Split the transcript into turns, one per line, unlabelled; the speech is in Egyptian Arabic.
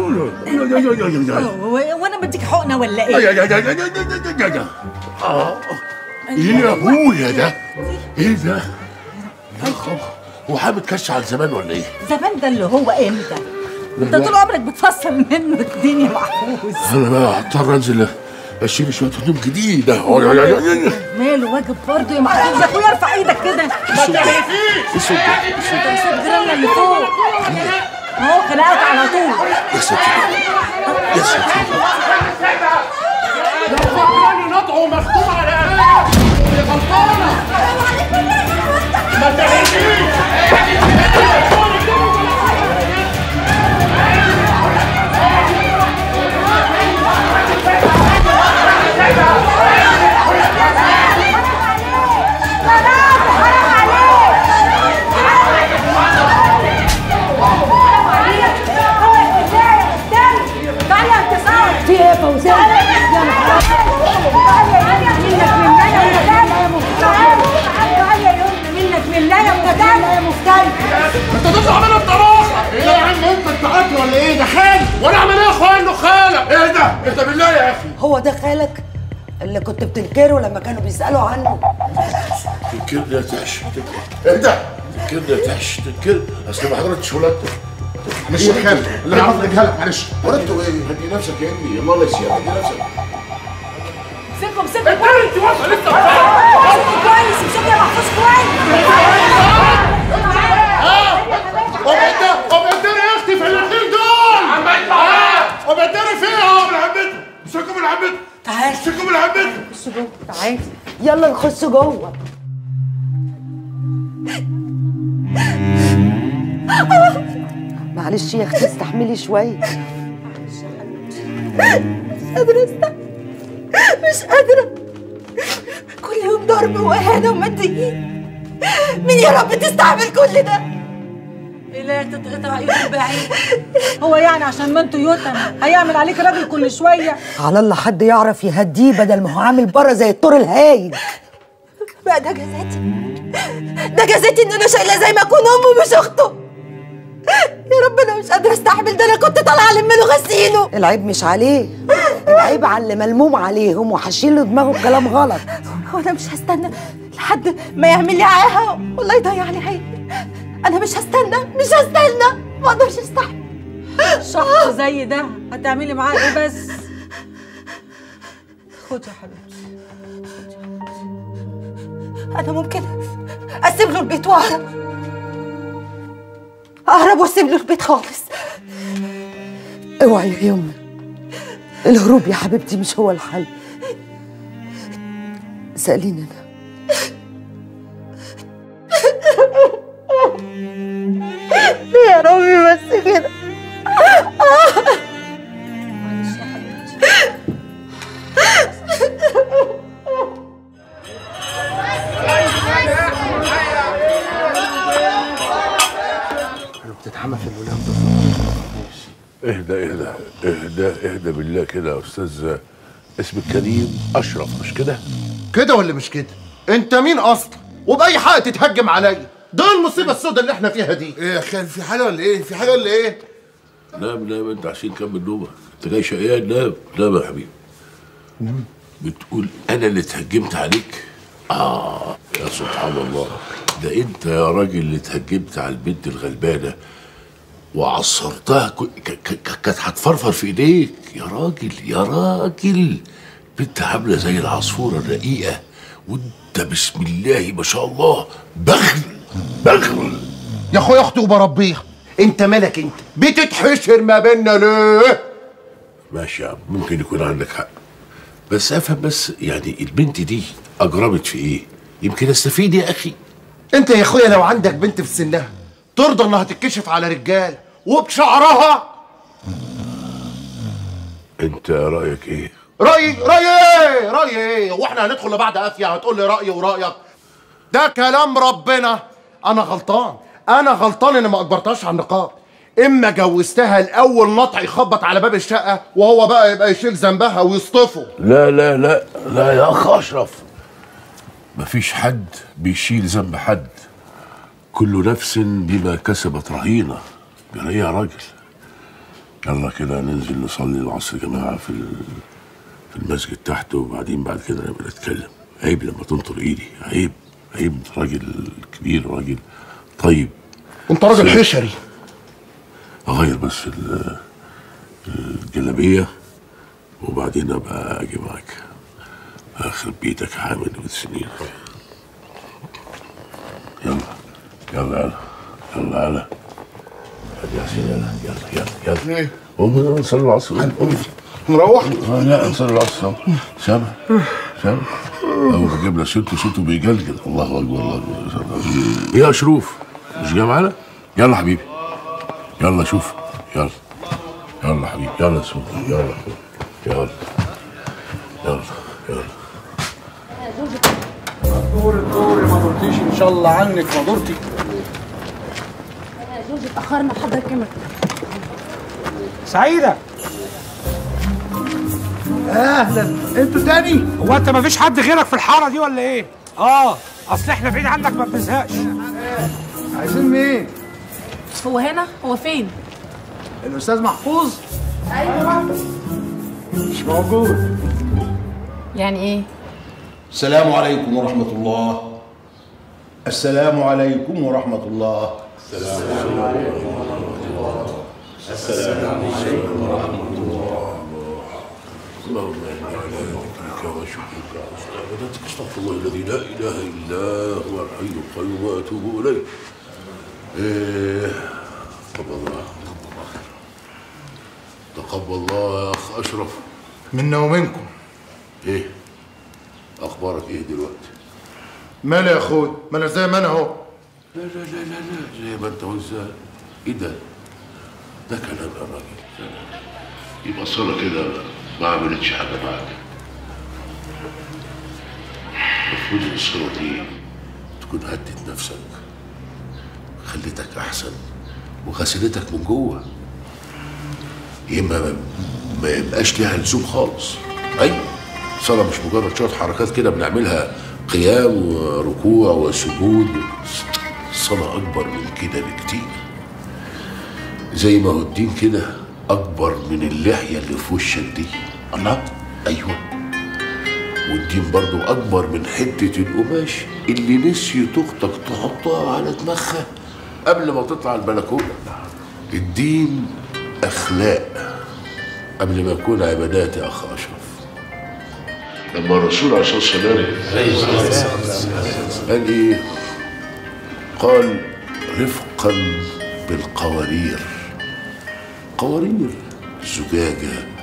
هو- وانا بديك حقنه ولا
يا
ايه؟
يا يا يا يا يا يا يا. اه ايه يا ابويا ده؟ ايه ده؟ يا خبر هو حابب كش على زمان ولا ايه؟
زمان ده اللي هو امتى؟ انت طول عمرك بتفصل منه الدنيا محفوظ
انا بقى هضطر انزل اشيل شويه هدوم جديده يا يا يا يا يا.
ماله واجب برضه يا محفوظ يا اخويا ارفع ايدك كده
ايه الصوت ده؟ ايه الصوت ده؟
انت صوت جيراننا اللي فوق اهو خناقات على طول
يا ساتر يا ساتر
فكراني نطعه مختوم على قلبك يا غلطانه ما تهديش
في ايه يا فوزان؟ يا نهار
انت تطلع منها بطلاقه ايه يا عم انت انت قاتل ولا ايه ده خال وانا اعمل ايه يا اخويا انه خالك ايه ده انت بالله يا اخي
هو ده خالك اللي كنت بتنكره لما كانوا بيسألوا عنه
تنكرني يا تحش تنكر- ايه ده؟ تنكرني يا تحش تنكر اصل ما حضرتش ولادتك
مش يا خال اللي عرفت لك معلش
ولدته ايه؟ هدي نفسك يا ابني يا الله يسير هدي نفسك
سيبكم سيبكم
انت انت واقفه لسه
كويس امسكوا يا محفوظ كويس
وبعدين وبعدين يا اختي في الاثنين دول عم اطلع وبعدين فيهم من عمتهم مسكوا من عمتهم
تعال
مسكوا من عمتهم
خش جوه تعال يلا نخش جوه معلش يا اختي استحملي شويه
مش قادرة استحمل مش قادرة كل يوم ضرب وإهانة وماديين مين يا رب تستحمل كل ده؟ إله تتقطع ايده بعيد هو يعني عشان ما انتوا يتم هيعمل عليك راجل كل شوية
على الله حد يعرف يهديه بدل ما هو عامل بره زي الطور الهايج
بقى ده جزاتي ده جزاتي ان انا شايله زي ما اكون امه مش اخته يا رب انا مش قادره استحمل ده انا كنت طالعه الم له غسيله
العيب مش عليه العيب على اللي ملموم عليهم وحاشين له دماغه بكلام غلط
هو انا مش هستنى لحد ما يعمل لي عاهه والله يضيع لي عيني انا مش هستنى مش هستنى ما اقدرش استحمل شخص زي ده هتعملي معاه ايه بس خد يا حبيبتي انا ممكن اسيب له البيت واهرب اهرب واسيب له البيت خالص
اوعي يا يوم الهروب يا حبيبتي مش هو الحل سأليني انا
يا ربي بس كده
بتتحمى في الولاد
اهدى اهدى اهدى اهدى بالله كده يا استاذ اسمك كريم اشرف مش كده؟
كده ولا مش كده انت مين اصلا وباي حق تتهجم عليا ده المصيبه السوداء اللي احنا فيها دي
ايه يا خال في حاجه ولا ايه؟ في حاجه ولا ايه؟ نام نام انت عشان كمل نومك انت جاي شقيان نام نام يا حبيبي بتقول انا اللي اتهجمت عليك؟ اه يا سبحان الله ده انت يا راجل اللي اتهجمت على البنت الغلبانه وعصرتها ك- ك- ك- كانت هتفرفر في ايديك يا راجل يا راجل بنت عامله زي العصفوره الرقيقه وانت بسم الله ما شاء الله بخل بخل
يا اخويا اختي وبربيها انت مالك انت بتتحشر ما بيننا ليه
ماشي يا عم ممكن يكون عندك حق بس افهم بس يعني البنت دي اجرمت في ايه يمكن استفيد يا اخي
انت يا اخويا لو عندك بنت في سنها ترضى انها تتكشف على رجال وبشعرها
انت رايك ايه
رايي رايي ايه رايي ايه هو احنا هندخل لبعض قافيه هتقول لي رايي ورايك ده كلام ربنا انا غلطان انا غلطان اني ما اجبرتهاش على النقاب اما جوزتها الاول نطع يخبط على باب الشقه وهو بقى يبقى يشيل ذنبها ويصطفه
لا لا لا لا يا اخ اشرف مفيش حد بيشيل ذنب حد كل نفس بما كسبت رهينه يعني ايه يا راجل يلا كده ننزل نصلي العصر يا جماعه في ال- في المسجد تحت وبعدين بعد كده نبقى نتكلم عيب لما تنطر ايدي عيب عيب أنت راجل كبير راجل طيب
انت راجل حشري
اغير بس ال- الجلابيه وبعدين ابقى اجي معاك اخرب بيتك يا حامد بالسنين يلا يلا يلا يلا يلا يا حسين يلا يلا يلا يلا
ايه
قوم نصلي العصر قوم قوم
نروح
آه، لا نصلي العصر سامع سامع أول ما جبنا سيرته صوته بيجلجل الله أكبر الله أكبر إيه يا شروف مش جاي معانا؟ يلا حبيبي يلا شوف يلا يلا حبيبي يلا سوف يلا يلا يلا يلا
دور الدور ما دورتيش ان شاء الله عنك ما دورتي
يا جورج اتأخرنا حضر كاميرا
سعيدة
اهلا انتوا تاني
هو انت مفيش حد غيرك في الحارة دي ولا ايه؟ اه اصل احنا بعيد عنك ما بنزهقش
عايزين مين
هو هنا هو فين
الاستاذ محفوظ ايوه مش موجود
يعني ايه
السلام عليكم ورحمة الله السلام عليكم ورحمة الله
اللهم إنا على ذكرك وشكرك وعبادتك استغفر الله الذي لا اله الا هو الحي القيوم واتوب اليه. إيه تقبل الله تقبل الله يا اخ اشرف
منا ومنكم
ايه اخبارك ايه دلوقتي؟
مالي يا اخوي ما انا زي ما انا اهو
لا لا لا لا لا زي ما انت وازاي ايه ده؟ ده كلام يا راجل يبقى الصلاة كده ما عملتش حاجة معاك المفروض الصلاة دي تكون هدت نفسك خليتك أحسن وغسلتك من جوه يا اما ما- ما يبقاش ليها لزوم خالص ايوه الصلاة مش مجرد شوية حركات كده بنعملها قيام وركوع وسجود الصلاة أكبر من كده بكتير زي ما هو الدين كده أكبر من اللحية اللي في وشك دي الله أيوه والدين برضو أكبر من حتة القماش اللي نسيت أختك تحطها على دماغها قبل ما تطلع البلكونة الدين أخلاق قبل ما يكون عبادات يا أخ أشرف لما الرسول عليه الصلاة والسلام قال إيه؟ قال رفقا بالقوارير قوارير زجاجة